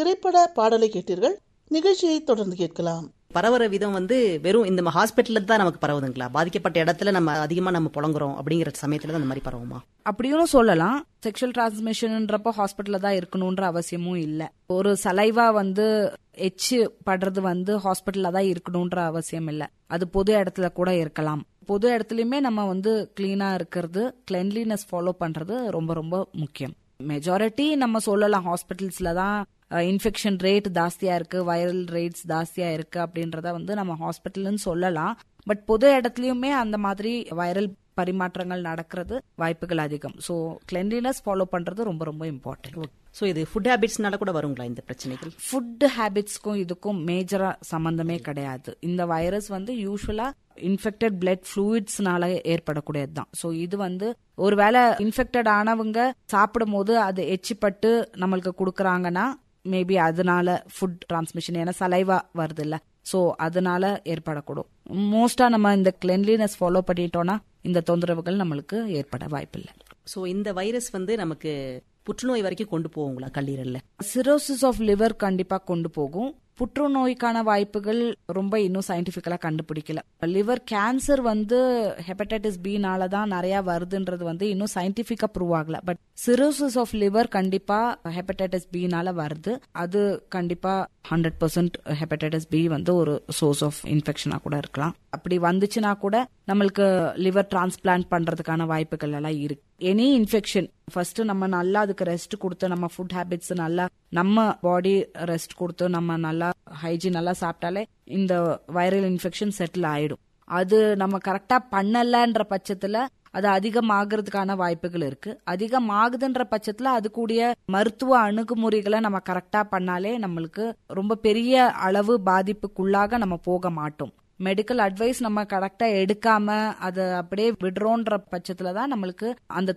திரைப்பட பாடலை கேட்டீர்கள் நிகழ்ச்சியை தொடர்ந்து கேட்கலாம் பரவுற விதம் வந்து வெறும் இந்த ஹாஸ்பிட்டல்ல தான் நமக்கு பரவுதுங்களா பாதிக்கப்பட்ட இடத்துல நம்ம அதிகமா நம்ம புழங்குறோம் அப்படிங்கிற சமயத்துல தான் அந்த மாதிரி பரவுமா அப்படியும் சொல்லலாம் செக்ஷுவல் டிரான்ஸ்மிஷன்ன்றப்போ ஹாஸ்பிட்டல்ல தான் இருக்கணும்ன்ற அவசியமும் இல்ல ஒரு சலைவா வந்து எச்சு படுறது வந்து ஹாஸ்பிட்டல்ல தான் இருக்கணும்ன்ற அவசியம் இல்ல அது பொது இடத்துல கூட இருக்கலாம் பொது இடத்துலயுமே நம்ம வந்து கிளீனா இருக்கிறது கிளென்லினஸ் ஃபாலோ பண்றது ரொம்ப ரொம்ப முக்கியம் மெஜாரிட்டி நம்ம சொல்லலாம் ஹாஸ்பிட்டல்ஸ்ல தான் இன்ஃபெக்ஷன் ரேட் ஜாஸ்தியா இருக்கு வைரல் ரேட்ஸ் ஜாஸ்தியா இருக்கு அப்படின்றத வந்து நம்ம ஹாஸ்பிட்டல்னு சொல்லலாம் பட் பொது இடத்துலயுமே அந்த மாதிரி வைரல் பரிமாற்றங்கள் நடக்கிறது வாய்ப்புகள் அதிகம் ஸோ கிளென்லினஸ் ஃபாலோ பண்றது ரொம்ப ரொம்ப இம்பார்ட்டன்ட் சோ இது ஃபுட் ஹேபிட்ஸ்னால கூட வருங்களா இந்த பிரச்சனைகள் ஃபுட் ஹேபிட்ஸ்க்கும் இதுக்கும் மேஜரா சம்பந்தமே கிடையாது இந்த வைரஸ் வந்து யூஸ்வலா இன்ஃபெக்டட் பிளட் ஃப்ளூயிட்ஸ்னால ஏற்படக்கூடியது தான் ஸோ இது வந்து ஒருவேளை இன்ஃபெக்டட் ஆனவங்க சாப்பிடும் போது அது எச்சிப்பட்டு நம்மளுக்கு கொடுக்குறாங்கன்னா மேபி அதனால ஃபுட் டிரான்ஸ்மிஷன் ஏன்னா சலைவா வருது இல்ல ஸோ அதனால ஏற்படக்கூடும் மோஸ்டா நம்ம இந்த கிளென்லினஸ் ஃபாலோ பண்ணிட்டோம்னா இந்த தொந்தரவுகள் நம்மளுக்கு ஏற்பட வாய்ப்பில்லை சோ இந்த வைரஸ் வந்து நமக்கு புற்றுநோய் வரைக்கும் கொண்டு போகுங்களா கல்லீரல்ல சிரோசிஸ் ஆஃப் லிவர் கண்டிப்பா கொண்டு போகும் புற்றுநோய்க்கான வாய்ப்புகள் ரொம்ப இன்னும் சயின்டிபிக்கலா கண்டுபிடிக்கல லிவர் கேன்சர் வந்து ஹெப்படைட்டிஸ் பினால தான் நிறைய வருதுன்றது வந்து இன்னும் சயின்டிபிக்கா ப்ரூவ் ஆகல பட் சிரோசிஸ் ஆஃப் லிவர் கண்டிப்பா ஹெப்படைட்டிஸ் பினால வருது அது கண்டிப்பா ஹண்ட்ரட் பர்சன்ட் ஹெப்படைட்டிஸ் பி வந்து ஒரு சோர்ஸ் ஆஃப் இன்ஃபெக்ஷனா கூட இருக்கலாம் அப்படி வந்துச்சுன்னா கூட நம்மளுக்கு லிவர் டிரான்ஸ்பிளான்ட் பண்றதுக்கான வாய்ப்புகள் எல்லாம் இருக்கு எனி இன்ஃபெக்ஷன் ஃபர்ஸ்ட் நம்ம நல்லா அதுக்கு ரெஸ்ட் கொடுத்து நம்ம ஃபுட் ஹேபிட்ஸ் நல்லா நம்ம பாடி ரெஸ்ட் கொடுத்து நம்ம நல்லா ஹைஜீன் நல்லா சாப்பிட்டாலே இந்த வைரல் இன்ஃபெக்ஷன் செட்டில் ஆயிடும் அது நம்ம கரெக்டா பண்ணலன்ற பட்சத்துல அது அதிகமாகிறதுக்கான வாய்ப்புகள் இருக்கு அதிகமாகுதுன்ற பட்சத்துல அது கூடிய மருத்துவ அணுகுமுறைகளை நம்ம கரெக்டா பண்ணாலே நம்மளுக்கு ரொம்ப பெரிய அளவு பாதிப்புக்குள்ளாக நம்ம போக மாட்டோம் மெடிக்கல் அட்வைஸ் நம்ம கரெக்டா எடுக்காம அதை அப்படியே விடுறோன்ற பட்சத்துல தான் நம்மளுக்கு அந்த